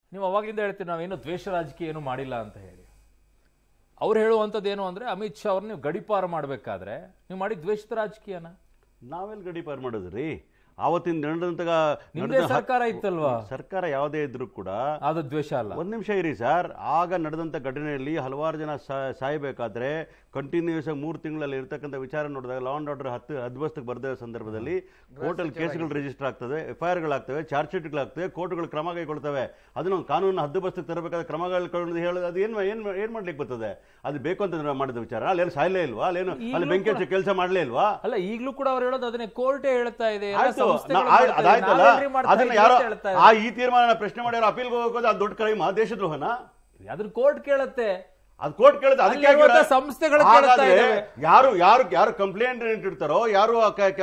ನೀವು ಅವಾಗಲಿಂದ ಹೇಳ್ತೀರಿ ನಾವೇನು ದ್ವೇಷ ರಾಜಕೀಯ ಏನು ಮಾಡಿಲ್ಲ ಅಂತ ಹೇಳಿ ಅವ್ರು ಹೇಳುವಂಥದ್ದು ಏನು ಅಂದ್ರೆ ಅಮಿತ್ ಶಾ ಅವ್ರನ್ನ ನೀವು ಗಡಿಪಾರು ಮಾಡಬೇಕಾದ್ರೆ ನೀವು ಮಾಡಿ ದ್ವೇಷದ ರಾಜಕೀಯನ ನಾವೆಲ್ಲಿ ಗಡಿ ಪಾರ್ ಮಾಡಿದ್ರಿ ಆವತ್ತಿನ ನಡೆದಂತ ನಿಮ್ದೇ ಸರ್ಕಾರ ಇತ್ತಲ್ವಾ ಸರ್ಕಾರ ಯಾವುದೇ ಇದ್ರೂ ಕೂಡ ಅದು ದ್ವೇಷ ಅಲ್ಲ ಒಂದ್ ನಿಮಿಷ ಇರಿ ಸರ್ ಆಗ ನಡೆದಂತ ಘಟನೆಯಲ್ಲಿ ಹಲವಾರು ಜನ ಸಾ- ಸಾಯ್ಬೇಕಾದ್ರೆ ಕಂಟಿನ್ಯೂಸ್ ಆಗಿ ಮೂರು ತಿಂಗಳಲ್ಲಿ ಇರ್ತಕ್ಕಂಥ ವಿಚಾರ ನೋಡಿದಾಗ ಲಾ ಅಂಡ್ ಆರ್ಡರ್ ಹತ್ತು ಹದ್ಬಸ್ತಕ್ಕೆ ಬರೆದ ಸಂದರ್ಭದಲ್ಲಿ ಕೋರ್ಟಲ್ಲಿ ಕೇಸ್ಗಳು ರಿಜಿಸ್ಟರ್ ಆಗ್ತವೆ ಎಫ್ ಐ ಆರ್ಗಳಾಗ್ತವೆ ಚಾರ್ಜ್ ಶೀಟ್ಗಳಾಗ್ತವೆ ಕೋರ್ಟ್ಗಳು ಕ್ರಮ ಕೈಗೊಳ್ತವೆ ಅದನ್ನ ಒಂದು ಕಾನೂನು ಹದ್ದುಬಸ್ತಕ್ಕೆ ತರಬೇಕಾದ ಕ್ರಮಗಳು ಹೇಳೋದು ಅದು ಏನ್ ಏನ್ ಏನ್ ಮಾಡ್ಲಿಕ್ಕೆ ಬರ್ತದೆ ಅದು ಬೇಕು ಅಂತ ನಾವು ಮಾಡಿದ ವಿಚಾರ ಅಲ್ಲೇನು ಸಾಯ್ಲೇ ಇಲ್ವಾ ಅಲ್ಲೇನು ಅಲ್ಲಿ ಈಗ್ಲೂ ಬೆಂಕಿ ಹಚ್ಚಿ ಕೆಲಸ ಮಾಡ್ಲೇ ಇಲ್ವಾ ಅಲ್ಲ ಈಗಲೂ ಕೂಡ ಅವ್ರು ಹೇಳೋದು ಅದನ್ನೇ ಕೋರ್ಟೇ ಹೇಳ್ತಾ ಇದೆ ಎಲ್ಲ ಆಯ್ತು ಸಂಸ್ಥೆಗಳು ನಾ- ಆಯ್- ಮಾಡ್ತಾ ಇದೆ, ಅದಾಯ್ತಲ್ಲ ನಾವೇನ್ರಿ ಮಾಡ್ತಾ ಅದನ್ನ ಇದ್ದೀವಿ ಯಾರೋ ಅಂತ ಹೇಳ್ತಾ ಆ ಇದೆ. ಈ ತೀರ್ಮಾನ ಪ್ರಶ್ನೆ ಮಾಡ್ಯಾರ ಅಪೀಲ್ಗೆ ಹೋಗೋದು ಅದು ದೊಡ್ಡ ಕ್ರೈಮ ದೇಶದ್ರೋಹನ ಅದನ್ನ ಕೋರ್ಟ್ ಕೇಳತ್ತೆ ಅದು ಕೋರ್ಟ್ ಕೇಳುತ್ತೆ ಅದಕ್ಕೆ ಅಲ್ಲಿ ಇರುವಂತ ಹಾಕಿದ್ರೆ- ಸಂಸ್ಥೆಗಳು ಕೇಳ್ತಾ ಹಾಗಾದ್ರೆ ಇದಾವೆ. ಯಾರು ಯಾರು ಯಾರು ಕಂಪ್ಲೇಂಟ್ ಇಟ್ಟಿರ್ತಾರೋ ಯಾರು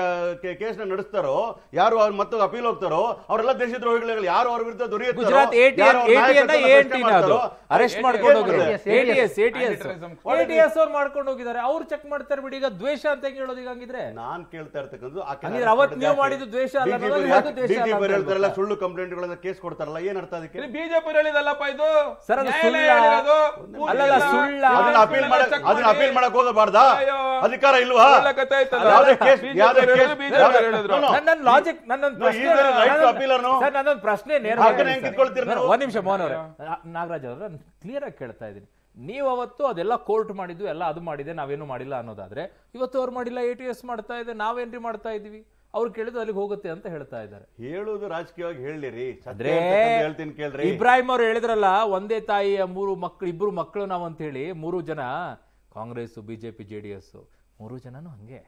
ಕೇಸ್ನ ನಡೆಸ್ತಾರೋ ಯಾರು ಅವ್ರು ಮತ್ತೆ ಅಪೀಲ್ ಹೋಗ್ತಾರೋ ಅವರೆಲ್ಲ ದೇಶದ್ರೋಹಿಗಳು ಯಾರು ಅವ್ರ ವಿರುದ್ಧ ದೊರೆಯುತ್ತಾರೋ ಗುಜರಾತ್ ಯಾರು ಅವ್ರ ಎಟಿಎನ್ ನಾಯಕತ್ವನ ಪ್ರಶ್ನೆ ಮಾಡ್ತಾರೋ, ಅರೆಸ್ಟ್ ಏನ್ ಮಾಡ್ಕೊಂಡು ಹೋಗಿರೋ ಮಾಡ್ತಾರೆ? ATS ATS Anti-terrorism. ಎಟಿಎಸ್ ಅವ್ರು ಮಾಡ್ಕೊಂಡು ಹೋಗಿದ್ದಾರೆ ಅವ್ರು ಚೆಕ್ ಮಾಡ್ತಾರೆ ಬಿಡಿ ಈಗ ದ್ವೇಷ ಅಂತ ಹೆಂಗ್ ಹೇಳೋದು ಈಗ ಹಂಗಿದ್ರೆ ನಾನ್ ಕೇಳ್ತಾ ಇರ್ತಕ್ಕಂಥದ್ದು ಆಕೆ ಹಂಗಿದ್ರೆ ಅವತ್ತು ನೀವು ಮಾಡಿದ್ದು ದ್ವೇಷ ಅಲ್ಲ DGP ಅನ್ನೋದು ಯಾಕೆ- ಇವತ್ತು ದ್ವೇಷ ಅಲ್ಲ DGP ಅಂತ ಹೇಳ್ತಾರಲ್ಲ ಹೇಳ್ಬೇಕಾ? ಸುಳ್ಳು ಕಂಪ್ಲೇಂಟ್ಗಳನ್ನ ಕೇಸ್ ಕೊಡ್ತಾರಲ್ಲ ಏನ್ ಅರ್ಥ ಅದಕ್ಕೆ ಬಿಜೆಪಿ ಹೇಳಿದಲ್ಲಪ್ಪ ಇದು ಸರ್, ಅದು ನ್ಯಾಯಾಲಯ ಸುಳ್ಳ? ಹೇಳಿರೋದು. ಅಲ್ಲಲ್ಲ, ಇಲ್ಲ. ಸುಳ್ಳ? ಅದನ್ನ ಅಪೀಲ್ ಮಾಡ ಚೆಕ್ ಅದನ್ನ ಮಾಡಿ. ಅಪೀಲ್ ಮಾಡಕ್ ಹೋಗಬಾರ್ದಾ ಅಯ್ಯೋ. ಅಧಿಕಾರ ಇಲ್ವಾ ಒಳ್ಳೆ ಕಥೆ ಆಯ್ತಲ್ಲ. ಯಾವುದೇ ಕೇಸ್ BJP ಯಾವುದೇ ಹೇಳಿದ್ರು, ಕೇಸ್ BJP ಯಾವುದೇ- ಹೇಳಿದ್ರು. No, no. ನನ್ನ ನನ್ನ ಲಾಜಿಕ್ ನನ್ನ No, is there a right to appeal or no? Sir ನನ್ನೊಂದು ಪ್ರಶ್ನೆ ನೇರ ಹಾಗೇನೆ ಹೆಂಗ್ ಕಿತ್ಕೊಳ್ತೀರಿ ನೀವು? ಒಂದ್ ನಿಮಿಷ ಮೋಹನ್ ಅವರೇ ನಾಗರಾಜ್ ಅವರ ಕ್ಲಿಯರ್ ಆಗಿ ಕೇಳ್ತಾ ಇದ್ದೀನಿ ನೀವು ಅವತ್ತು ಅದೆಲ್ಲ ಕೋರ್ಟ್ ಮಾಡಿದ್ದು ಎಲ್ಲ ಅದು ಮಾಡಿದೆ ನಾವೇನು ಮಾಡಿಲ್ಲ ಅನ್ನೋದಾದ್ರೆ ಇವತ್ತು ಅವ್ರು ಮಾಡಿಲ್ಲ ಎ ಟಿ ಎಸ್ ಮಾಡ್ತಾ ಇದೆ ನಾವೇನ್ರಿ ಮಾಡ್ತಾ ಇದೀವಿ ಅವ್ರು ಕೇಳಿದ್ರು ಅಲ್ಲಿಗೆ ಹೋಗುತ್ತೆ ಅಂತ ಹೇಳ್ತಾ ಇದ್ದಾರೆ ಹೇಳುವುದು ರಾಜಕೀಯವಾಗಿ ಹೇಳಿರಿ ಸತ್ಯ ಆದ್ರೆ ಅಂತಕ್ಕಂಥ ಹೇಳ್ತೀನಿ ಕೇಳ್ರಿ ಇಬ್ರಾಹಿಂ ಅವ್ರು ಹೇಳಿದ್ರಲ್ಲ ಒಂದೇ ತಾಯಿಯ ಮೂರು ಮಕ್ಕಳು ಇಬ್ರು ಮಕ್ಕಳು ನಾವು ಅಂತ ಹೇಳಿ ಮೂರು ಜನ Congress BJP J D S ಮೂರು ಜನನು ಹಂಗೆ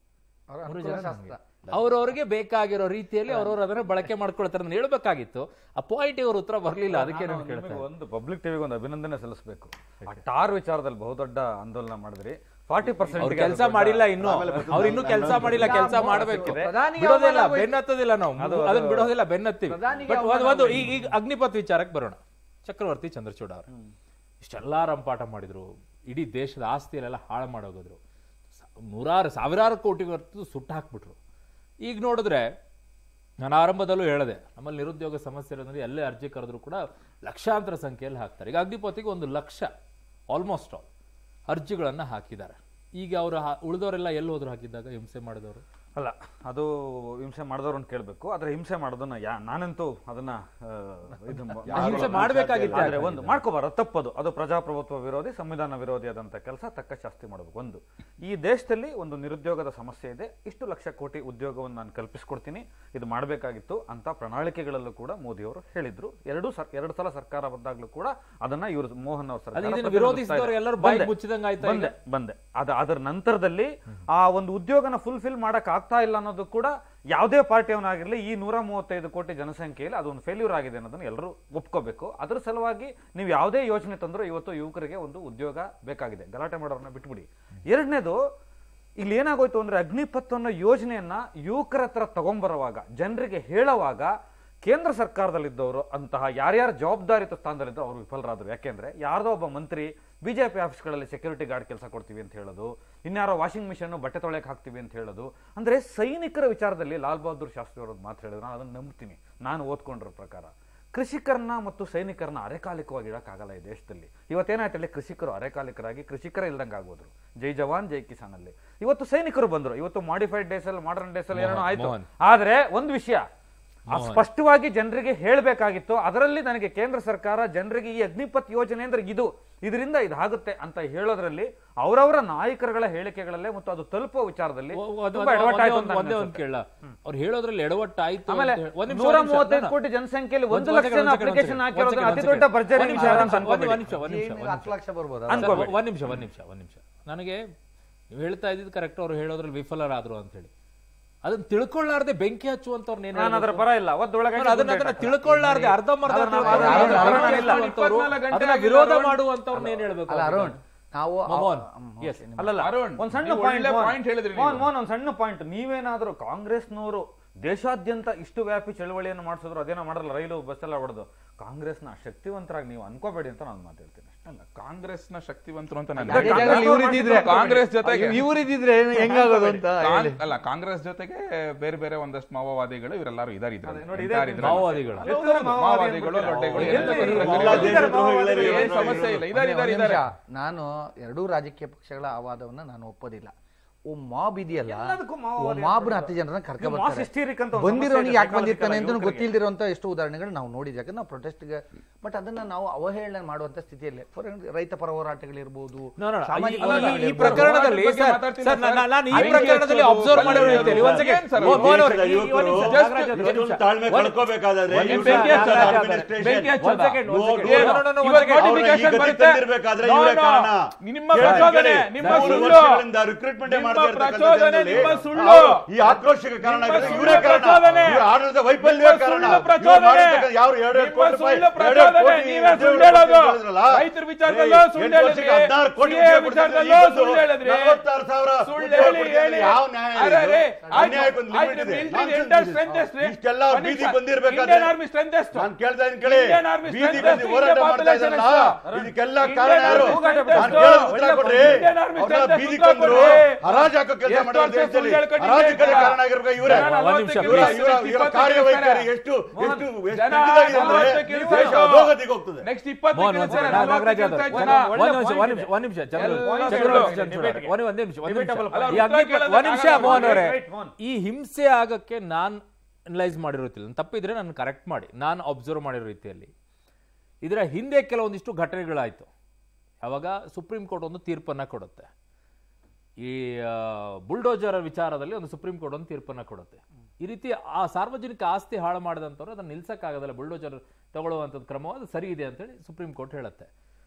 ಮೂರು ಜನ ಹಂಗೆ ಅವ್ರವ್ರಿಗೆ ಬೇಕಾಗಿರೋ ರೀತಿಯಲ್ಲಿ ಅವ್ರವ್ರು ಅದನ್ನ ಬಳಕೆ ಮಾಡ್ಕೊಳ್ತಾರೆ ನಾನು ಹೇಳ್ಬೇಕಾಗಿತ್ತು ಆ ಪಾಯಿಂಟ್ ಇವ್ರ ಉತ್ತರ ಬರ್ಲಿಲ್ಲ ಅದಕ್ಕೆ ನಾನು ಕೇಳ್ತಾ ನಿಮಗೆ ಒಂದು ಪಬ್ಲಿಕ್ ಟಿವಿಗೆ ಒಂದು ಅಭಿನಂದನೆ ಸಲ್ಲಿಸಬೇಕು ಆ ಟಾರ್ ವಿಚಾರದಲ್ಲಿ ಬಹುದೊಡ್ಡ ಆಂದೋಲನ ಮಾಡಿದ್ರಿ ಫಾರ್ಟಿ ಅವ್ರು ಪರ್ಸೆಂಟ್ ಕೆಲಸ ಮಾಡಿಲ್ಲ ಇನ್ನು ಅವ್ರು ಇನ್ನೂ ಕೆಲಸ ಮಾಡಿಲ್ಲ ಕೆಲಸ ಮಾಡಬೇಕು ಪ್ರಧಾನಿಗೆ ಬಿಡೋದಿಲ್ಲ ಅವಮಾನ ಬೆನ್ನತ್ತದಿಲ್ಲ ನಾವು ಅದನ್ನ ಬಿಡೋದಿಲ್ಲ ಬೆನ್ನತ್ತೀವಿ ಪ್ರಧಾನಿಗೆ ಬಟ್ ಒಂದು ಅವಮಾನ ಒಂದು ಈಗ ಈಗ ಅಗ್ನಿಪಥ್ ವಿಚಾರಕ್ಕೆ ಬರೋಣ ಚಕ್ರವರ್ತಿ ಚಂದ್ರಚೂಡ ಅವರು ಇಷ್ಟೆಲ್ಲ ರಂಪಾಟ ಮಾಡಿದ್ರು ಇಡೀ ದೇಶದ ಆಸ್ತಿಯಲ್ಲೆಲ್ಲ ಹಾಳು ಮಾಡೋಗಿದ್ರು ನೂರಾರು ಸಾವಿರಾರು ಕೋಟಿ ಹೊರತು ಸುಟ್ಟು ಹಾಕ್ಬಿಟ್ರು ಈಗ ನೋಡಿದ್ರೆ ನಾನು ಆರಂಭದಲ್ಲೂ ಹೇಳಿದೆ ನಮ್ಮಲ್ಲಿ ನಿರುದ್ಯೋಗ ಸಮಸ್ಯೆ ಇರೋದ್ರಿಂದ ಎಲ್ಲೇ ಅರ್ಜಿ ಕರೆದ್ರು ಕೂಡ ಲಕ್ಷಾಂತರ ಸಂಖ್ಯೆಯಲ್ಲಿ ಹಾಕ್ತಾರೆ ಈಗ ಅಗ್ನಿಪಥಿಗೆ ಒಂದು ಲಕ್ಷ ಆಲ್ಮೋಸ್ಟ್ ಆಲ್ ಅರ್ಜಿಗಳನ್ನು ಹಾಕಿದ್ದಾರೆ ಈಗ ಅವರು ಉಳಿದವರೆಲ್ಲ ಎಲ್ಲಿ ಹೋದ್ರು ಹಾಕಿದ್ದಾಗ ಹಿಂಸೆ ಮಾಡಿದವರು ಅಲ್ಲ ಅದು ಹಿಂಸೆ ಮಾಡಿದವ್ರನ್ನ ಕೇಳಬೇಕು ಆದ್ರೆ ಹಿಂಸೆ ಮಾಡೋದನ್ನ ಯಾ ನಾನಂತೂ ಅದನ್ನ ಆ, ಇದು ಮ- ಹಿಂಸೆ ಮಾಡ್ಬೇಕಾಗಿತ್ತು ಆದ್ರೆ ಒಂದು ಮಾಡ್ಕೋಬಾರ್ದು ತಪ್ಪದು ಅದು ಪ್ರಜಾಪ್ರಭುತ್ವ ವಿರೋಧಿ ಸಂವಿಧಾನ ವಿರೋಧಿ ಆದಂತ ಕೆಲಸ ತಕ್ಕ ಶಾಸ್ತಿ ಮಾಡಬೇಕು ಒಂದು ಈ ದೇಶದಲ್ಲಿ ಒಂದು ನಿರುದ್ಯೋಗದ ಸಮಸ್ಯೆ ಇದೆ ಇಷ್ಟು ಲಕ್ಷ ಕೋಟಿ ಉದ್ಯೋಗವನ್ನು ನಾನು ಕಲ್ಪಿಸ್ಕೊಡ್ತೀನಿ ಇದು ಮಾಡಬೇಕಾಗಿತ್ತು ಅಂತ ಪ್ರಣಾಳಿಕೆಗಳಲ್ಲೂ ಕೂಡ ಮೋದಿ ಅವರು ಹೇಳಿದ್ರು ಎರಡು ಸರ್ ಎರಡು ಸಲ ಸರ್ಕಾರ ಬಂದಾಗ್ಲೂ ಕೂಡ ಅದನ್ನ ಇವರು ಮೋಹನ್ ಅವ್ರ ಸರ್ಕಾರ ಅದು ಇದನ್ನ ಪ್ರತಿನಿಧಿಸ್ತಾ ವಿರೋಧಿಸಿದವರು ಇದೆ. ಎಲ್ಲರೂ ಬಾಯಿಗೆ ಬಂದೆ, ಮುಚ್ಚಿದಂಗೆ ಆಯ್ತಾ ಈಗ? ಬಂದೆ ಬಂದೆ ಅದ ಅದರ ನಂತರದಲ್ಲಿ ಆ ಒಂದು ಉದ್ಯೋಗನ ಫುಲ್ಫಿಲ್ ಮಾಡಕ್ ಆಗ್ತಾ ಇಲ್ಲ ಅನ್ನೋದು ಕೂಡ ಯಾವುದೇ ಪಾರ್ಟಿಯವನಾಗಿರ್ಲಿ ಈ ನೂರ ಮೂವತ್ತೈದು ಕೋಟಿ ಜನಸಂಖ್ಯೆಯಲ್ಲಿ ಅದೊಂದು ಫೇಲ್ಯೂರ್ ಆಗಿದೆ ಅನ್ನೋದನ್ನ ಎಲ್ಲರೂ ಒಪ್ಕೋಬೇಕು ಅದ್ರ ಸಲುವಾಗಿ ನೀವು ಯಾವುದೇ ಯೋಜನೆ ತಂದ್ರೂ ಇವತ್ತು ಯುವಕರಿಗೆ ಒಂದು ಉದ್ಯೋಗ ಬೇಕಾಗಿದೆ ಗಲಾಟೆ ಮಾಡೋರನ್ನ ಬಿಟ್ಬಿಡಿ ಎರಡನೇದು ಇಲ್ಲಿ ಏನಾಗೋಯ್ತು ಅಂದ್ರೆ ಅಗ್ನಿಪಥ್ ಅನ್ನೋ ಯೋಜನೆಯನ್ನ ಯುವಕರ ಹತ್ರ ತಗೊಂಬರುವಾಗ ಜನರಿಗೆ ಹೇಳುವಾಗ ಕೇಂದ್ರ ಸರ್ಕಾರದಲ್ಲಿದ್ದವರು ಅಂತಹ ಯಾರ್ಯಾರು ಜವಾಬ್ದಾರಿತ ಸ್ಥಾನದಲ್ಲಿದ್ದು ಅವರು ವಿಫಲರಾದರು ಯಾಕೆಂದ್ರೆ ಯಾರ್ದೋ ಒಬ್ಬ ಮಂತ್ರಿ ಬಿಜೆಪಿ ಆಫೀಸ್ಗಳಲ್ಲಿ ಸೆಕ್ಯೂರಿಟಿ ಗಾರ್ಡ್ ಕೆಲಸ ಕೊಡ್ತೀವಿ ಅಂತ ಹೇಳೋದು ಇನ್ಯಾರೋ ವಾಷಿಂಗ್ ಮಿಷನ್ ಬಟ್ಟೆ ತೊಳೆಯಕ್ಕೆ ಹಾಕ್ತೀವಿ ಅಂತ ಹೇಳೋದು ಅಂದ್ರೆ ಸೈನಿಕರ ವಿಚಾರದಲ್ಲಿ ಲಾಲ್ ಬಹದ್ದೂರ್ ಶಾಸ್ತ್ರಿ ಅವರು ಮಾತು ಹೇಳಿದ್ರು ನಾನು ಅದನ್ನು ನಂಬ್ತೀನಿ ನಾನು ಓದ್ಕೊಂಡಿರೋ ಪ್ರಕಾರ ಕೃಷಿಕರನ್ನ ಮತ್ತು ಸೈನಿಕರನ್ನ ಅರೆಕಾಲಿಕವಾಗಿ ಇಡಕ್ಕಾಗಲ್ಲ ಈ ದೇಶದಲ್ಲಿ ಇವತ್ತೇನಾಯ್ತು ಹೇಳಿ ಕೃಷಿಕರು ಅರೆಕಾಲಿಕರಾಗಿ ಕೃಷಿಕರ ಇಲ್ದಂಗೆ ಆಗೋದ್ರು ಜೈ ಜವಾನ್ ಜೈ ಕಿಸಾನ್ ಅಲ್ಲಿ ಇವತ್ತು ಸೈನಿಕರು ಬಂದ್ರು ಇವತ್ತು ಮಾಡಿಫೈಡ್ ಡೇಸ್ ಅಲ್ಲಿ ಮಾಡರ್ನ್ ಡೇಸ್ ಅಲ್ಲಿ ಏನೋ ಆಯ್ತು ಮೋಹನ್. ಆದ್ರೆ ಒಂದು ವಿಷಯ ಆ ಸ್ಪಷ್ಟವಾಗಿ ಜನರಿಗೆ ಹೇಳಬೇಕಾಗಿತ್ತು ಅದರಲ್ಲಿ ನನಗೆ ಕೇಂದ್ರ ಸರ್ಕಾರ ಜನರಿಗೆ ಈ ಅಗ್ನಿಪಥ್ ಯೋಜನೆ ಅಂದ್ರೆ ಇದು ಇದರಿಂದ ಇದಾಗುತ್ತೆ ಅಂತ ಹೇಳೋದ್ರಲ್ಲಿ ಅವರವರ ನಾಯಕರುಗಳ ಹೇಳಿಕೆಗಳಲ್ಲೇ ಮತ್ತು ಅದು ತಲುಪುವ ವಿಚಾರದಲ್ಲಿ ತುಂಬಾ ಎಡವಟ್ಟು ಆಯ್ತು ಅಂತ ಒಂದೇ ಒಂದು ಅನ್ಸುತ್ತೆ. ಕೇಳ ಅವ್ರು ಹೇಳೋದ್ರಲ್ಲಿ ಎಡವಟ್ಟಾಯ್ತು ಆಮೇಲೆ ಅಂತ ಹೇಳಿ- ಒಂದ್ ನಿಮಿಷ, ನೂರ ಒಂದ್ ನಿಮಿಷ, ಮೂವತ್ತೈದು ನಾನು- ಕೋಟಿ ಜನಸಂಖ್ಯೆಯಲ್ಲಿ ಒಂದ್ ಒಂದು second, ಲಕ್ಷ ಒಂದ್ second, ಅಪ್ಲಿಕೇಶನ್ ಒಂದ್ ಹಾಕಿರೋದು second, ಅತಿ ಒಂದ್ ದೊಡ್ಡ second. ಭರ್ಜರಿ ಒಂದ್ ನಿಮಿಷ, ವಿಚಾರ ಒಂದ್ ಅಂತ ನಿಮಿಷ, ಒಂದ್ ಅನ್ಕೋಬೇಡಿ. ನಿಮಿಷ, ಒಂದ್ ನಿಮಿಷ, ಈಗ ಒಂದ್ ಹತ್ತು ನಿಮಿಷ. ಲಕ್ಷ ಬರ್ಬೋದು ಸರ್, ಅನ್ಕೋಬೇಡಿ. ಒಂದ್ ನಿಮಿಷ ಒಂದ್ ನಿಮಿಷ ಒಂದ್ ನಿಮಿಷ ನನಗೆ ನೀವು ಹೇಳ್ತಾ ಇದ್ದಿದ್ದು ಕರೆಕ್ಟ್ ಅವ್ರು ಹೇಳೋದ್ರಲ್ಲಿ ವಿಫಲರಾದ್ರು ಅಂತ ಹೇಳಿ ಅದನ್ನ ತಿಳ್ಕೊಳ್ಳಾರ್ದೆ ಬೆಂಕಿ ಹಚ್ಚುವಂತವ್ರನ್ನ ಏನ್ ನಾನು ಅದರ ಹೇಳ್ಬೇಕು? ಪರ ಇಲ್ಲ ಒದ್ದೊಳಗೆ ಅದನ್ನ ಅದನ್ನ ತಿಳ್ಕೊಳ್ಳಾರ್ದೆ ಅರ್ಧಂಬರ್ಧ ಅದನ್ನ- ತಿಳ್ಕೊಳ್ಳಾರ್ದೆ ಅದನ್ನ- ಅದನ್ನ ಅದನ್ನ- ಹಚ್ಚುವಂತವ್ರು, ಇಪ್ಪತ್ನಾಲ್ಕು ಗಂಟೆ ಅದನ್ನ ಆಗಿಲ್ಲ, ವಿರೋಧ ಅರುಣ್. ಮಾಡುವಂತವ್ರನ್ನ ಏನ್ ಹೇಳ್ಬೇಕು ಅಲ್ಲ ಅರುಣ್ ನಾವು ಮೋಹನ್, ಅವ್- yes. ಅಲ್ಲಲ್ಲ ಅರುಣ್, ಒಂದ್ ಸಣ್ಣ ನೀವು ಪಾಯಿಂಟ್ ಒಳ್ಳೆ point ಹೇಳಿದ್ರಿ ಮೋಹನ್ ನೀವು. ಮೋಹನ್ ಒಂದ್ ಸಣ್ಣ ಪಾಯಿಂಟ್ ನೀವೇನಾದ್ರೂ ಕಾಂಗ್ರೆಸ್ನವರು ದೇಶಾದ್ಯಂತ ಇಷ್ಟು ವ್ಯಾಪಿ ಚಳವಳಿಯನ್ನು ಮಾಡಿಸಿದ್ರು ಅದೇನೋ ಮಾಡಲ್ಲ ರೈಲು ಬಸ್ ಎಲ್ಲ ಹೊಡೆದು ಕಾಂಗ್ರೆಸ್ನ ಶಕ್ತಿವಂತರಾಗಿ ನೀವು ಅನ್ಕೋಬೇಡಿ ಅಂತ ನಾನು ಮಾತಾಡ್ತೀನಿ ಅಷ್ಟೇ. ಅಲ್ಲ ಕಾಂಗ್ರೆಸ್ ನ ಶಕ್ತಿವಂತರು ಅಂತ ನಾನು ಅದೇ ಜಾಗದಲ್ಲಿ ಇವ್ರಿದ್ದಿದ್ರೆ ಕಾಂಗ್ರೆಸ್ ಜೊತೆಗೆ ಇವ್ರಿದ್ದಿದ್ರೆ ಹೆಂಗಾಗೋದು ಅಂತ ಕಾಂಗ್- ಹೇಳಿ. ಅಲ್ಲ ಕಾಂಗ್ರೆಸ್ ಜೊತೆಗೆ ಬೇರೆ ಬೇರೆ ಒಂದಷ್ಟು ಮಾವೋವಾದಿಗಳು ಇವರೆಲ್ಲರೂ ಇದಾರೆ ಇದ್ರಲ್ಲಿ. ನೋಡಿ, ಇದ್ದಾರೆ ಇದೇ ಇದ್ರಲ್ಲಿ. ಮಾವೋವಾದಿಗಳು ಇರ್ತಾರೆ ಮಾವೋವಾದಿ ಮಾವೋವಾದಿಗಳು ಅಂದ್ಬಿಟ್ಟು. ಲೊಡ್ಡೆಗಳು ಎಲ್ಲ ಎಲ್ಲ ಇರ್ತಾರೆ. ಬೇಕಾದ್ರೂ ಎಲ್ಲ ಇದ್ದಾರೆ. ದೇಶದ್ರೋಹಿಗಳೇ ಏನ್ ಇದ್ದಾರೆ. ಸಮಸ್ಯೆ ಇಲ್ಲ ಇದಾರೆ ಇದಾರೆ ಒಂದ್ ಇದಾರೆ ನಿಮಿಷ. ನಾನು ಎರಡೂ ರಾಜಕೀಯ ಪಕ್ಷಗಳ ಆವಾದವನ್ನ ನಾನು ಒಪ್ಪೋದಿಲ್ಲ ಓ ಮಾಬ್ ಇದೆಯಲ್ಲ ಎಲ್ಲದಕ್ಕೂ ಓ ಮಾವೋವಾದಿ ಮಾಬ್ನ ಹತ್ತು ಜನರನ್ನ ಕರ್ಕ ಇದು mass hysteric ಅಂತ ಒಂದು ಬಂದಿರೋನಿಗೆ ಸಮಸ್ಯೆ ಯಾಕೆ ಇದೆ ಬಂದಿರ್ತಾನೆ ಅಂತ psychological ಗೊತ್ತಿಲ್ದಿರುವಂತ ಎಷ್ಟೋ ಉದಾಹರಣೆಗಳು ನಾವು ನೋಡಿದ್ವಿ ಯಾಕಂದ್ರೆ ನಾವು ಪ್ರೊಟೆಸ್ಟ್ಗೆ ಬಟ್ ಅದನ್ನ ನಾವು ಅವಹೇಳನೆ ಮಾಡುವಂತ ಸ್ಥಿತಿಯಲ್ಲಿ ಫಾರ್ ರೈತ ಪರ ಹೋರಾಟಗಳಿರ್ಬೋದು No, no, no. ಸಾಮಾಜಿಕ ಈ- ಈ- ಈ ಹೋರಾಟಗಳಿರ್ಬೋದು. ಪ್ರಕರಣದಲ್ಲಿ ಬಗ್ಗೆ ಸರ್, ಮಾತಾಡ್ತೀನಿ ಸರ್, ಸರ್. ನಾ- ನಾನು ಈ ಬೆಂಕಿ ಪ್ರಕರಣದಲ್ಲಿ ಹಚ್ಚೋದು, ಅಬ್ಸರ್ವ್ ಮಾಡಿರೋ ಕಲ್ಲು ರೀತಿಯಲ್ಲಿ ಒಂದ್ ಎಳೆಯೋದು, ಸೆಕೆಂಡ್ ಸರ್, ಮೋಹನ್ ಮೋಹನ್ ಅವರೇ, ಈ- ಈ ಯುವಕರು ಒಂದ್ ನಿಮಿಷ, just- ನಾಗರಾಜ್ ಅವ್ರೆ, ಒಂದ್ ಎಷ್ಟೊಂದು ನಿಮಿಷ. ತಾಳ್ಮೆ ಕಳ್ಕೋಬೇಕಾದ್ರೆ ಒಂದ್ ಇವ್ರು ಬೆಂಕಿ ಸರ್ಕಾರ, ಹಚ್ಚೋದು, administration, ಬೆಂಕಿ ಹಚ್ಚೋದು. ಒಂದ್ ಸೆಕೆಂಡ್, ಒಂದ್ ನೋ- ಸೆಕೆಂಡ್. ಏನು? No, no, no, ಇವತ್ತು ಒಂದ್ ಸೆಕೆಂಡ್. ಅವ್ರ ಈ notification ಗತಿ ಬರುತ್ತೆ. ತಂದಿರ್ಬೇಕಾದ್ರೆ No, ಇವರೇ no. ಕಾರಣ. ನಿಮ್ಮ ಕೇಳಿ, ಪ್ರಚೋದನೆ, ಕೇಳಿ. ನಿಮ್ಮ ಮೂರು ಸುಳ್ಳು. ವರ್ಷಗಳಿಂದ recruitment ನಿಮ್ಮ ಮಾಡ್ತಾ ಇರ್ತಕ್ಕಂಥ ಪ್ರಚೋದನೆ, ಜನರಲ್ಲಿ ನಿಮ್ಮ ಸುಳ್ಳು. ಅವ್ರು ಈ ಆಕ್ರೋಶಕ್ಕೆ ಕಾರಣ ನಿಮ್ಮ ಆಗಿರೋದು ಸುಳ್ಳು ಇವರೇ ಕಾರಣ ಪ್ರಚೋದನೆ. ಇವ್ರ ಆಡಳಿತ ವೈಫಲ್ಯವೇ ನಿಮ್ಮ ಕಾರಣ ಸುಳ್ಳು ಇವ್ರು ಪ್ರಚೋದನೆ. ಮಾಡಿರ್ತಕ್ಕಂಥ ಯಾವ ಎರಡು ಎರಡು ನಿಮ್ಮ ಕೋಟಿ ರೂಪಾಯಿ ಸುಳ್ಳು ಎರಡು ಎರಡು ಪ್ರಚೋದನೆ. ಕೋಟಿ ನೀವೇ ಉದ್ಯೋಗ ಸುಳ್ಳು ಹೇಳೋದು. ಹೇಳಿದ್ರಲ್ಲ. ರೈತರ ವಿಚಾರದಲ್ಲೂ ಏ, ಸುಳ್ಳು ಎಂಟು ವರ್ಷಕ್ಕೆ ಹೇಳಿದ್ರಿ. ಹದಿನಾರು ಕೋಟಿ CA ಉದ್ಯೋಗ ವಿಚಾರದಲ್ಲೂ ಕೊಟ್ಟಿದ್ದೀರಿ. ಸುಳ್ಳು ಹೇಳಿದ್ರಿ. ನಲವತ್ತಾರು ಸಾವಿರ ಸುಳ್ಳು ಉದ್ಯೋಗ ಹೇಳಿ, ಕೊಟ್ಟಿದ್ದೀರಿ. ಹೇಳಿ. ಯಾವ ನ್ಯಾಯ ಅರೆ, ಇದು? ಅರೆ, ಅನ್ಯಾಯಕ್ಕೆ ಒಂದು ಆಯ್ತು, limit ಇದೆ. military Nonsense entire ಇದು. strength ಎಷ್ಟು? ಇಷ್ಟೆಲ್ಲ ಒಂದ್ ಬೀದಿ ನಿಮಿಷ. ಬಂದಿರ್ಬೇಕಾದ್ರೆ Indian Army strength ಎಷ್ಟು? ನಾನು ಕೇಳ್ತಾ ಇದ್ದೀನಿ ಕೇಳಿ Indian Army ಬೀದಿ strength ಬಂದು ಎಷ್ಟು? ಹೋರಾಟ Indian ಮಾಡ್ತಾ population ಇದ್ದಾರಲ್ಲ ಎಷ್ಟು? ಇದಕ್ಕೆಲ್ಲ Indian ಕಾರಣ ಯಾರು Army strength ನಾನು ಎಷ್ಟು? ಕೇಳೋದು ಉತ್ತರ ಕೊಡ್ರಿ Indian Army ಅವ್ರನ್ನ strength ಬೀದಿ ಉತ್ತರ ಕೊಂದ್ರು ಕೊಡ್ರಿ. ಹರಾಜ್ ಹಾಕೋ ಕೆಲಸ ಎಷ್ಟು ಮಾಡಿರೋ ವರ್ಷ ದೇಶದಲ್ಲಿ ಸುಳ್ಳು ಹೇಳ್ಕೊಂಡಿದ್ದೀರಿ ಹರಾಜಕ್ಕೆ ಅಂತ? ಕಾರಣ ಆಗಿರ್ಬೇಕು ಇವರೇ ಜನ ಒಂದ್ ನಿಮಿಷ, ನಲವತ್ತಕ್ಕೆ ಇವರ ಇಳಿಸ್ತಾರೆ, ಇವರ ಇವರ ಇಪ್ಪತ್ತಕ್ಕೆ ಕಾರ್ಯವೈಖರಿ ಇಳಿಸ್ತಾರೆ. ಎಷ್ಟು ಎಷ್ಟು ಎಷ್ಟು ಜನ ಕೆಟ್ಟದಾಗಿದೆ ಅಂದ್ರೆ ನಲವತ್ತಕ್ಕೆ ಈ ಇಳಿಸ್ತಾರೆ. ದೇಶ ಅಧೋಗತಿಗೆ ಹೋಗ್ತದೆ ನೆಕ್ಸ್ಟ್ ಇಪ್ಪತ್ತು ಮೋಹನ್ ಒಂದ್ ಸೆಕೆಂಡ್. ನಾ- ನಾಗರಾಜ್ ಅವ್ರೆ, ಜನ ಒಂದ್- ಒಳ್ಳೆ ಒಂದ್ ನಿಮಿಷ, point ಒಂದ್ ಇದೆ. ನಿಮಿಷ, ಒಂದ್ ನಿಮಿಷ, ಚಂದ್ರ- ಎಲ್ಲ ಚಂದ್ರ- ಸುಳ್ಳು. ಚಂದ್ರ- Debate ಗೆ. ಒಂದ್ ಒಂದ್ ನಿಮಿಷ, ಒಂದ್ ನಿಮಿಷ. Debatable ಅಲ್ಲ, ಈ ಉತ್ತರ ಅಗ್ನಿ- ಕೇಳೋದಕ್ಕೆ ಒಂದ್ ನಿಮಿಷ ಆಗಲ್ಲ. ಮೋಹನ್ ಅವರೇ Right, ಮೋಹನ್. ಈ ಹಿಂಸೆ ಆಗಕ್ಕೆ ನಾನ್ ಅನಲೈಸ್ ಮಾಡಿರುತ್ತಿಲ್ಲ ನಾನ್ ತಪ್ಪಿದ್ರೆ ನಾನು ಕರೆಕ್ಟ್ ಮಾಡಿ ನಾನು ಅಬ್ಸರ್ವ್ ಮಾಡಿರೋ ರೀತಿಯಲ್ಲಿ ಇದರ ಹಿಂದೆ ಕೆಲವೊಂದಿಷ್ಟು ಘಟನೆಗಳಾಯ್ತು ಯಾವಾಗ ಸುಪ್ರೀಂ ಕೋರ್ಟ್ ಒಂದು ತೀರ್ಪನ್ನ ಕೊಡುತ್ತೆ ಈ ಬುಲ್ಡೋಜರ್ ವಿಚಾರದಲ್ಲಿ ಒಂದು ಸುಪ್ರೀಂ ಕೋರ್ಟ್ ಒಂದು ತೀರ್ಪನ್ನ ಕೊಡುತ್ತೆ ಈ ರೀತಿ ಆ ಸಾರ್ವಜನಿಕ ಆಸ್ತಿ ಹಾಳು ಮಾಡಿದಂಥವ್ರು ಅದನ್ನ ನಿಲ್ಸಕ್ಕಾಗೋದಿಲ್ಲ ಬುಲ್ಡೋಜರ್ ತಗೊಳ್ಳುವಂಥದ್ದು ಕ್ರಮ ಅದು ಸರಿ ಇದೆ ಅಂತೇಳಿ ಸುಪ್ರೀಂ ಕೋರ್ಟ್ ಹೇಳುತ್ತೆ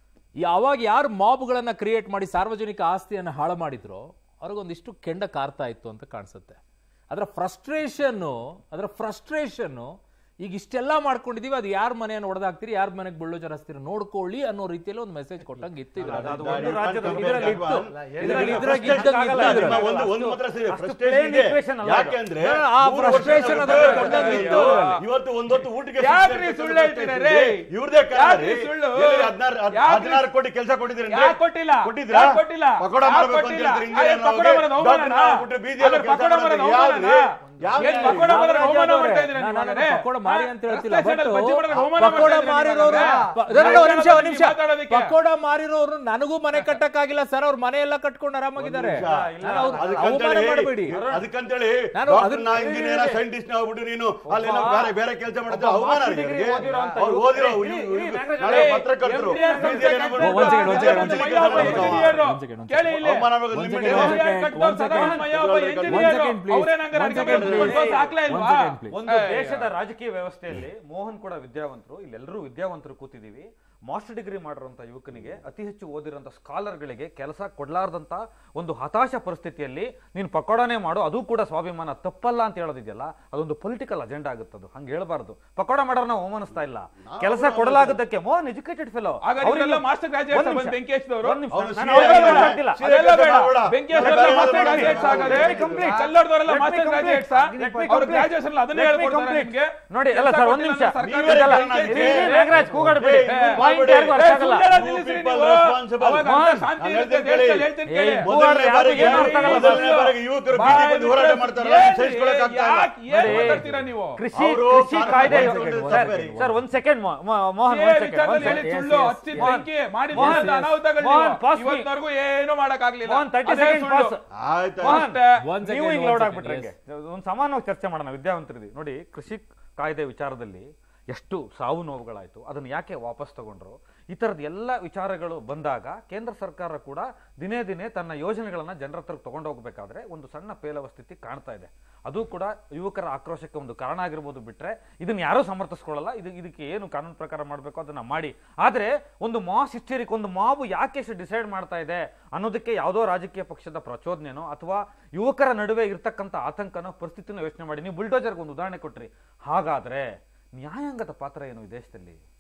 ಯಾವಾಗ ಯಾರು ಮಾಬ್ಗಳನ್ನ ಕ್ರಿಯೇಟ್ ಮಾಡಿ ಸಾರ್ವಜನಿಕ ಆಸ್ತಿಯನ್ನು ಹಾಳು ಮಾಡಿದ್ರೋ ಅವ್ರಿಗೊಂದಿಷ್ಟು ಕೆಂಡ ಕಾರ್ತಾ ಇತ್ತು ಅಂತ ಕಾಣಿಸುತ್ತೆ ಅದರ ಫ್ರಸ್ಟ್ರೇಷನ್ನು ಅದರ ಫ್ರಸ್ಟ್ರೇಷನ್ನು ಈಗ ಇಷ್ಟೆಲ್ಲ ಮಾಡ್ಕೊಂಡಿದೀವಿ ಅದು ಯಾರ ಮನೆಯನ್ನು ಹೊಡೆದಾಕ್ತೀರಿ ಯಾರ ಮನೆಗೆ ಬುಳ್ಳೋಜರ್ ಹಚ್ತೀರಿ ನೋಡ್ಕೊಳ್ಳಿ ಅನ್ನೋ ರೀತಿಯಲ್ಲಿ ಒಂದು ಮೆಸೇಜ್ ಕೊಟ್ಟಂಗೆ ಇತ್ತು ಇದ್ರಲ್ಲಿ. ಅದು ಒಂದು ರಾಜ್ಯದ ಇದ್ರಲ್ಲಿ ಇತ್ತು. ಇದ್ರಲ್ಲಿ ಇಲ್ಲ, ಇದ್ರಾಗ frustration ಇದ್ದಂಗೆ ಆಗಲ್ಲ. ಇತ್ತು ನಿಮ್ಮ ಇದ್ರಲ್ಲಿ. ಒಂದು ಒಂದು ಮಾತ್ರ ಸರಿ ಅಷ್ಟು frustration plain ಇದೆ. equation ಅಲ್ಲ ಯಾಕೆ ಅದು. ಅಂದ್ರೆ ಆ ಮೂರು ವರ್ಷ frustration ನಾವು ಅದಕ್ಕೆ ಉದ್ಯೋಗ ಬಂದಂಗೆ ಇತ್ತು. ಇತ್ತು. ಇವತ್ತು ಒಂದೊತ್ತು ಊಟಕ್ಕೆ ಯಾಕ್ರಿ ಸಿಗ್ತಾ ಸುಳ್ಳು ಇರ್ತಕ್ಕಂಥ ಹೇಳ್ತೀರಾ ಇದೆ. ರೀ? ಇವ್ರದೇ ಕಾರಣ ಯಾಕ್ರಿ ರೀ. ಸುಳ್ಳು? ಎಲ್ಲಿ ಹದಿನಾರು ಹದ್- ಯಾಕ್ರಿ- ಹದಿನಾರು ಕೋಟಿ ಕೆಲಸ ಕೊಟ್ಟಿದ್ದೀರಿ ಅಂದ್ರೆ? ಯಾಕ್ ಕೊಟ್ಟಿಲ್ಲ? ಕೊಟ್ಟಿದ್ರಾ? ಯಾಕ್ ಕೊಟ್ಟಿಲ್ಲ? ಪಕೋಡ ಯಾಕ್ ಮಾಡ್ಬೇಕು ಅಂತ ಕೊಟ್ಟಿಲ್ಲ? ಹೇಳ್ತೀರಿ ಅದೇ ಇಂಜಿನಿಯರ್ ಪಕೋಡ ಮಾಡೋದು ಅವ್ರಿಗೆ. ಅವಮಾನ. ಡಾಕ್ಟರ್ ಬಿಟ್ಟು ಬೀದಿಯಲ್ಲಿ ಅದೇ ಕೆಲಸ ಪಕೋಡ ಮಾಡೋದು ಮಾಡೋದು ಅವಮಾನ. ಯಾವ್ದ್ರಿ? ಯಾವ್ದ್ರಿ? ಏನ್ ಪಕೋಡ ಮಾಡೋದು ಅವಮಾನ ಮಾಡ್ತಾ ಇದ್ದೀರಾ ನಾನು ನೀವು ಅದನ್ನ ಹಾಗಾದ್ರೆ? ಪಕೋಡ ಮಾರಿ ಅಂತ ಹೇಳ್ತಿಲ್ಲ ರಸ್ತೆ ಬಟ್ ಸೈಡಲ್ಲಿ ಬಜ್ಜಿ ಮಾಡೋದು ಅವಮಾನ ಪಕೋಡ ಮಾಡ್ತಾ ಇದ್ದೀರಾ ನೀವು ಮಾರಿರೋರು ಹಾಗಾದ್ರೆ? ಪ- ಎರಡು ಒಂದ್ ನಿಮಿಷ ಒಂದ್ ನಿಮಿಷ ಮಾತಾಡೋದಕ್ಕೆ. ಪಕೋಡ ಮಾರಿರೋರು ನನಗೂ ಮನೆ ಕಟ್ಟಕ್ಕಾಗಿಲ್ಲ ಸರ್ ಅವ್ರ ಮನೆ ಎಲ್ಲ ಕಟ್ಕೊಂಡು ಆರಾಮಾಗಿದ್ದಾರೆ ಇಲ್ಲ, ನಾನು ಅವ್ರ- ಅವಮಾನ ಅದಕ್ಕಂತೇಳಿ ಮಾಡಬೇಡಿ ಅದಕ್ಕಂತೇಳಿ ನಾನು ಡಾಕ್ಟರ್ ಅದನ್ನ- ನಾ ಇಂಜಿನಿಯರ್ ಸೈಂಟಿಸ್ಟ್ ಆಗ್ಬಿಟ್ಟು ನೀನು ಅಲ್ಲೇನೋ ಒಬ್ಬ- ಬೇರೆ ಬೇರೆ ಕೆಲಸ ಮಾಡಿದ್ರೆ ಒಬ್ಬ ಅವಮಾನ master degree ಅವ್ರಿಗೆ. ಓದಿರೋಂಥ ಅವ್ರು ಯುವಕ- ಓದಿರೋ ಇರಿ, ಇವ್ರು- ಇರಿ, ಇವ್ರು ನಾಗರಾಜ್ ನಾಳೆ ಅವರೇ, ಪತ್ರಕರ್ತರು MDR ಬೀದಿಯಲ್ಲಿ ಏನೋ ಸಂಸ್ಥೆ ಮಾಡ್ತಾರೆ. ಒಂದ್ ಸೆಕೆಂಡ್, ಒಂದ್ ಸೆಕೆಂಡ್, ಒಂದ್ ಬೀದಿಯಲ್ಲಿ ಸೆಕೆಂಡ್. ಕೆಲಸ ಮಾಡ್ತಾರೆ. ಒಂದ್ ಸೆಕೆಂಡ್, ಒಂದ್ ಕೇಳಿ ಇಲ್ಲಿ. ಅವಮಾನ ಆಗೋದು ಒಂದ್ limit ಸೆಕೆಂಡ್, ಇದೆ. ಒಂದ್ ಸೆಕೆಂಡ್, ಕಟ್ಟೋ ಒಂದ್ ಸೆಕೆಂಡ್. ಸದಾನಂದಮಯ್ಯ ಒಬ್ಬ ಒಂದ್ engineer. Second, please. ಅವ್ರೇನಂಗಾರೆ ಒಂದ್ ಅಡ್ಗೆ ಸೆಕೆಂಡ್, ಮಾಡ್ಕೊಂಡು please. ಹಾಕ್ಲೇ ಇಲ್ವಾ? ಒಂದ್ ಸೆಕೆಂಡ್, please. ಒಂದು ಏ, ದೇಶದ ರಾಜಕೀಯ ವ್ಯವಸ್ಥೆಯಲ್ಲಿ ಮೋಹನ್ ಕೂಡ ವಿದ್ಯಾವಂತರು ಇಲ್ಲೆಲ್ಲರೂ ವಿದ್ಯಾವಂತರು ಕೂತಿದ್ದೀವಿ ಮಾಸ್ಟರ್ ಡಿಗ್ರಿ ಮಾಡಿರೋಂಥ ಯುವಕನಿಗೆ ಅತಿ ಹೆಚ್ಚು ಓದಿರೋಂಥ ಸ್ಕಾಲರ್ಗಳಿಗೆ ಕೆಲಸ ಕೊಡ್ಲಾರ್ದಂಥ ಒಂದು ಹತಾಶ ಪರಿಸ್ಥಿತಿಯಲ್ಲಿ ನೀನು ಪಕೋಡನೇ ಮಾಡು ಅದು ಕೂಡ ಸ್ವಾಭಿಮಾನ ತಪ್ಪಲ್ಲ ಅಂತ ಹೇಳೋದಿದೆಯಲ್ಲ ಅದೊಂದು ಪೊಲಿಟಿಕಲ್ ಅಜೆಂಡಾ ಆಗುತ್ತದು ಹಂಗೆ ಹೇಳ್ಬಾರ್ದು ಪಕೋಡ ಮಾಡೋರು ನಾವು ಅವಮಾನಿಸ್ತಾ ಇಲ್ಲ ಕೆಲಸ ಕೊಡಲಾಗದಕ್ಕೆ ಮೋಹನ್ ಎಜುಕೇಟೆಡ್ ಫೆಲೋ ಹಾಗಾದ್ರೆ ಇವರೆಲ್ಲ master graduates ಬಂದು ಬೆಂಕಿ ಹಚ್ಚಿದವರು? ಅವ್ರು ನಾನು CA ಅವ್ರನ್ನ ಆಗಿದ್ದಾರೆ. ಮಾತಾಡ್ತಿಲ್ಲ. CA ಅದೆಲ್ಲ ಬೇಡ. ಬೇಡ. ಬೆಂಕಿ ಬೇಡ, ಹಚ್ಚೋರೆಲ್ಲ ಬೇಡ, master ಬೇಡ, graduates ಬೇಡ, ಹಾಗಾದ್ರೆ? ಬೇಡ, complete. ಕಲ್ಲಡ್ದವರೆಲ್ಲ Let me master complete. graduates ಆ? Let me ಅವ್ರ complete. graduation ಅಲ್ಲಿ ಅದನ್ನೇ Let me ಹೇಳ್ಕೊಡ್ತಾರೆ complete. ನಿಮ್ಗೆ? ನೋಡಿ ಅಲ್ಲ ಕೆಲ್ಸ ಸರ್ ಒಂದ್ ಕೊಟ್ಟಿಲ್ಲ ನಿಮಿಷ ಅಂದ್ರೆ ಸರ್ಕಾರ ನೀವೇ ಇದೆಲ್ಲ- ಕಾರಣ ಇರಿ, ಇದೆ. ಇರಿ, ನಾಗರಾಜ್ ಕೂಗಾಡ್ಬೇಡಿ ಏ, ಪಾಯಿಂಟ್ ಕೂಗಾಡ್ಬೇಡಿ. ಯಾರಿಗೂ ಅರ್ಥ ಆಗಲ್ಲ ಸುಳ್ಳು Two ನಿಲ್ಲಿಸ್ರಿ people ನೀವು. responsible. ಅವಾಗ ಮೋಹನ್, ಅಂತ ಶಾಂತಿ ನಾನು ಇರುತ್ತೆ, ಹೇಳ್ತೀನಿ ದೇಶದಲ್ಲಿ ಕೇಳಿ. ಹೇಳ್ತೀನಿ ಏ, ಕೇಳಿ. ಮೊದಲನೇ ಯಾರು ಬಾರಿಗೆ ಏನು ಅರ್ಥ ಆಗಲ್ಲ ಮೊದಲನೇ ಸರ್. ಬಾರಿಗೆ ಯುವಕರು ಬಾಯ್ ಬೀದಿ ಬಂದು ಹೋರಾಟ ಬಿಟ್ಟು ಮಾಡ್ತಾರಲ್ಲ ಏನ್ರಿ? ಸಹಿಸ್ಕೊಳಕ್ ಆಗ್ತಾ ಇಲ್ಲ ಯಾಕ್- ಏನ್ ನೋಡಿ. ಮಾತಾಡ್ತೀರಾ ನೀವು ಕೃಷಿ ಅವ್ರು ಕೃಷಿ ಕಾನೂನು ಕಾಯ್ದೆ ಮಾಡ್ಕೊಂಡು ಸರ್ ತಪ್ಪೇರಿ. ಸರ್ ಒಂದ್ ಸೆಕೆಂಡ್ ಮೋಹನ್ ಏ, ಒಂದ್ ಸೆಕೆಂಡ್ ವಿಚಾರದಲ್ಲಿ ಹೇಳಿ Yes, ಸುಳ್ಳು yes. ಹಚ್ಚಿದ ಮೋಹನ್. ಬೆಂಕಿ ಮಾಡಿದ ಮೋಹನ್, ಅನಾಹುತಗಳು ಮೋಹನ್, ನೀವು. pass me. ಇವತ್ತವರೆಗೂ ಏನು ಮಾಡಕ್ಕಾಗ್ಲಿಲ್ಲ ಮೋಹನ್ ತರ್ಟಿ ಅದೇ ಸೆಕೆಂಡ್ ಸುಳ್ಳು. ಪಾಸ್ ಆಯ್ತು ಮೋಹನ್ ಅಷ್ಟೇ. ಒಂದ್ ನೀವು ಸೆಕೆಂಡ್ ಹಿಂಗ್ ಲೌಡ್ ಆಗ್ಬಿಟ್ರೆ yes. ಒಂದು ಸಮಾನವಾಗಿ ಚರ್ಚೆ ಮಾಡೋಣ ವಿದ್ಯಾವಂತರಿದ್ದೀವಿ ನೋಡಿ ಕೃಷಿ ಕಾಯ್ದೆ ವಿಚಾರದಲ್ಲಿ ಎಷ್ಟು ಸಾವು ನೋವುಗಳಾಯ್ತು ಅದನ್ನು ಯಾಕೆ ವಾಪಸ್ ತಗೊಂಡ್ರು ಈ ಥರದ ಎಲ್ಲ ವಿಚಾರಗಳು ಬಂದಾಗ ಕೇಂದ್ರ ಸರ್ಕಾರ ಕೂಡ ದಿನೇ ದಿನೇ ತನ್ನ ಯೋಜನೆಗಳನ್ನು ಜನರ ಹತ್ರ ತಗೊಂಡು ಹೋಗ್ಬೇಕಾದ್ರೆ ಒಂದು ಸಣ್ಣ ಪೇಲವ ಸ್ಥಿತಿ ಕಾಣ್ತಾ ಇದೆ ಅದು ಕೂಡ ಯುವಕರ ಆಕ್ರೋಶಕ್ಕೆ ಒಂದು ಕಾರಣ ಆಗಿರ್ಬೋದು ಬಿಟ್ರೆ ಇದನ್ನ ಯಾರೂ ಸಮರ್ಥಿಸ್ಕೊಳ್ಳಲ್ಲ ಇದು ಇದಕ್ಕೆ ಏನು ಕಾನೂನು ಪ್ರಕಾರ ಮಾಡಬೇಕು ಅದನ್ನ ಮಾಡಿ ಆದರೆ ಒಂದು ಮಾಸ್ ಹಿಸ್ಟರಿಕ್ ಒಂದು ಮಾವು ಯಾಕೆ ಎಷ್ಟು ಡಿಸೈಡ್ ಮಾಡ್ತಾ ಇದೆ ಅನ್ನೋದಕ್ಕೆ ಯಾವುದೋ ರಾಜಕೀಯ ಪಕ್ಷದ ಪ್ರಚೋದನೆನೋ ಅಥವಾ ಯುವಕರ ನಡುವೆ ಇರ್ತಕ್ಕಂಥ ಆತಂಕನೋ ಪರಿಸ್ಥಿತಿನೋ ಯೋಚನೆ ಮಾಡಿ ನೀವು ಬುಲ್ಡೋಜರ್ಗೆ ಒಂದು ಉದಾಹರಣೆ ಕೊಟ್ರಿ ಹಾಗಾದ್ರೆ ನ್ಯಾಯಾಂಗದ ಪಾತ್ರ ಏನು ಈ ದೇಶದಲ್ಲಿ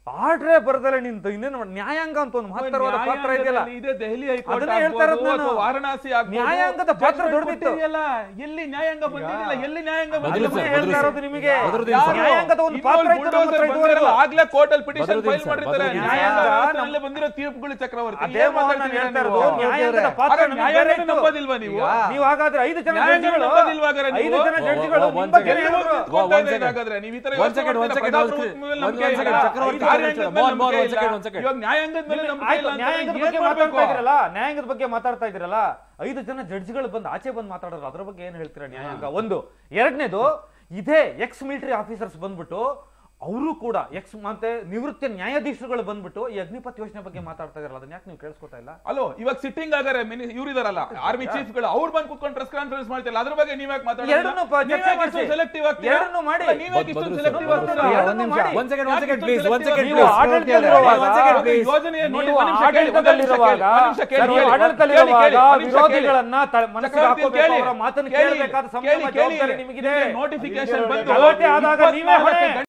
ಆರ್ಡ್ರೇ ಬರ್ದಲೆ ನಿಂತು ಇನ್ನೇನು ಮಾಡ್- ನ್ಯಾಯಾಂಗ ಅಂತ ಒಂದು ಮಹತ್ತರವಾದ ಪಾತ್ರ ಇದೆಯಲ್ಲ ನ್ಯಾಯಾಂಗದಲ್ಲಿ ಇದೆ ದೆಹಲಿ ಹೈಕೋರ್ಟ್ ಅದನ್ನೇ ಹೇಳ್ತಾ ಇರೋದು ಆಗ್ಬೋದು, ನಾನು. ಅಥವಾ ವಾರಣಾಸಿ ಆಗ್ಬೋದು. ನ್ಯಾಯಾಂಗದ ಪಾತ್ರ Judgment ದೊಡ್ಡದಿತ್ತು. ಕೊಟ್ಟಿದೆಯಲ್ಲ, ಎಲ್ಲಿ ನ್ಯಾಯಾಂಗ ಬಂದಿದೆಯಲ್ಲ ಎಲ್ಲಿ ನ್ಯಾಯಾಂಗ ಬದಲು ಬಂದಿಲ್ಲ? ಸರ್, ಅದನ್ನೇ ಹೇಳ್ತಾ ಬದಲು ಇರೋದು ನಿಮಗೆ ಬದರುದ್ದೀನ್ ಸರ್. ನ್ಯಾಯಾಂಗದ ಒಂದು ಇನ್ನೊಂದು ಪಾತ್ರ ಇತ್ತು ನಮ್ಮ bulldozer ಹತ್ರ ಇದುವರೆಗೂ. ಬಂದಿರಲ್ಲ, ಆಗ್ಲೇ ಕೋರ್ಟ್ ಅಲ್ಲಿ ಪಿಟಿಷನ್ ಬದರುದ್ದೀನ್ ಫೈಲ್ ಸರ್, ಮಾಡಿರ್ತಾರೆ ಬದರುದ್ದೀನ್ ನ್ಯಾಯಾಂಗ ಸರ್. ವ್ಯವಸ್ಥೆಯಲ್ಲೇ ಬಂದಿರೋ ತೀರ್ಪುಗಳು ಚಕ್ರವರ್ತಿ ಅದೇ ಏನ್ ಮೋಹನ್ ನಾನು ಮಾತಾಡ್ತೀರಾ ಹೇಳ್ತಾ ನೀವು? ಇರೋದು ನ್ಯಾಯಾಂಗದ ಪಾತ್ರ ಹಾಗಾದ್ರೆ ನಮಗೆ ನ್ಯಾಯಾಂಗನೇ ಬೇರೆ ಇತ್ತು. ನಂಬೋದಿಲ್ವಾ ನೀವು ನೀವು ಹಾಗಾದ್ರೆ ಐದು ಜನ ನ್ಯಾಯಾಂಗ ಜಡ್ಜಿಗಳು ನಂಬೋದಿಲ್ವಾ ಹಾಗಾದ್ರೆ ನೀವು? ಐದು ಜನ ಜಡ್ಜಿಗಳು ಓ, ಓ, ನಿಮ್ಮ ಒಂದ್ ಬಗ್ಗೆ second. ಎಲ್ಲಿ ಹೇಳಿದ್ರು. ಹೋಗ್ತಿದ್ಕೊಂತ ಒಂದ್ ಇದ್ದೀರಿ second. ಹಾಗಾದ್ರೆ? ನೀವು ಈ ತರ ಒಂದ್ second, ಒಂದ್ second, ಒಂದ್ ಪ್ರಜಾಪ್ರಭುತ್ವ second. ಮೇಲೆ ನಂಬಿಕೆ ಒಂದ್ ಇಲ್ಲ. second, ಚಕ್ರವರ್ತಿ ಕಾರ್ಯಾಂಗದ ಮೇಲೆ ಮೋಹನ್, ಮೋಹನ್, ನಂಬಿಕೆ ಒಂದ್ second, ಇಲ್ಲ. ಒಂದ್ second. ಇವಾಗ ನ್ಯಾಯಾಂಗದ ಮೇಲೆ ನಂಬಿಕೆ ಆಯ್ತು, ಇಲ್ಲ ಅಂತ ನ್ಯಾಯಾಂಗದ ಏನ್ ಬಗ್ಗೆ ಮಾಡ್ಬೇಕು? ಮಾತಾಡ್ತಾ ಇದ್ರಲ್ಲ ನ್ಯಾಯಾಂಗದ ಬಗ್ಗೆ ಮಾತಾಡ್ತಾ ಇದ್ರಲ್ಲ ಐದು ಜನ ಜಡ್ಜ್ಗಳು ಬಂದು ಆಚೆ ಬಂದು ಮಾತಾಡೋರು ಅದ್ರ ಬಗ್ಗೆ ಏನ್ ಹೇಳ್ತೀರಾ ನ್ಯಾಯಾಂಗ ಒಂದು ಎರಡನೇದು ಇದೇ ಎಕ್ಸ್ ಮಿಲಿಟರಿ ಆಫೀಸರ್ಸ್ ಬಂದ್ಬಿಟ್ಟು ಅವರು ಕೂಡ ಎಕ್ಸ್ ಮತ್ತೆ ನಿವೃತ್ತ ನ್ಯಾಯಾಧೀಶರುಗಳು ಬಂದ್ಬಿಟ್ಟು ಈ ಅಗ್ನಿಪತ್ ಯೋಜನೆ ಬಗ್ಗೆ ಮಾತಾಡ್ತಾ ಇದ್ರಲ್ಲ ಅದನ್ನ ಯಾಕೆ ನೀವು ಕೇಳಿಸ್ಕೊತಾ ಇಲ್ಲ ಅಲೋ ಇವಾಗ ಸಿಟ್ಟಿಂಗ್ ಆಗಾರೆ ಇವ್ರು ಇದಾರಲ್ಲ ಆರ್ಮಿ ಚೀಫ್ ಗಳು ಅವ್ರು ಬಂದು ಕುತ್ಕೊಂಡು ಪ್ರೆಸ್ ಕಾನ್ಫರೆನ್ಸ್ ಮಾಡ್ತಿಲ್ಲ ಅದ್ರ ಬಗ್ಗೆ ನೀವ್ ಯಾಕೆ ಎರಡನ್ನೂ ಪ- ಚರ್ಚೆ ಮಾಡಿಸಿ. ಸೆಲೆಕ್ಟಿವ್ ಎರಡನ್ನೂ ಮಾಡಿ. ಇಷ್ಟೊಂದು ಸೆಲೆಕ್ಟಿವ್ ಬದ್- ಆಗ್ತೀರಾ ಬದ್- ಎರಡನ್ನೂ ಮಾಡಿ. ಒಂದ್ second, ಒಂದ್ second, please, ಒಂದ್ second, ನೀವು please. ಆಡಳಿತದಲ್ಲಿರುವಾಗ ಒಂದ್ second, please. ಯೋಜನೆಯ ನೋಡಿ, ನೀವು ಒಂದ್ ನಿಮಿಷ ಕೇಳಿ, ಒಂದ್ ನಿಮಿಷ ಆಡಳಿತದಲ್ಲಿರುವಾಗ ಕೇಳಿ, ಒಂದ್ ನಿಮಿಷ ಕೇಳಿ, ನೀವು ಕೇಳಿ, ಆಡಳಿತದಲ್ಲಿರುವಾಗ ಕೇಳಿ, ಒಂದ್ ನಿಮಿಷ ಕೇಳಿ. ವಿರೋಧಿಗಳನ್ನ ತ- ಮನಸ್ಸಿಗೆ ಚಕ್ರವರ್ತಿ ಹಾಕೋಬೇಕು, ಕೇಳಿ, ಅವರ ಮಾತನ್ನು ಕೇಳಿ, ಕೇಳಬೇಕಾದ ಸಂಭ್ರಮ ಕೇಳಿ, ಕೇಳಿ. ಜವಾಬ್ದಾರಿ ನಿಮಗಿದೆ ನಿಮಗೆ ನೋಟಿಫಿಕೇಶನ್ ಬಂದು ಗಲಾಟೆ ಆದಾಗ ನೀವೇ ಹೊಣೆ.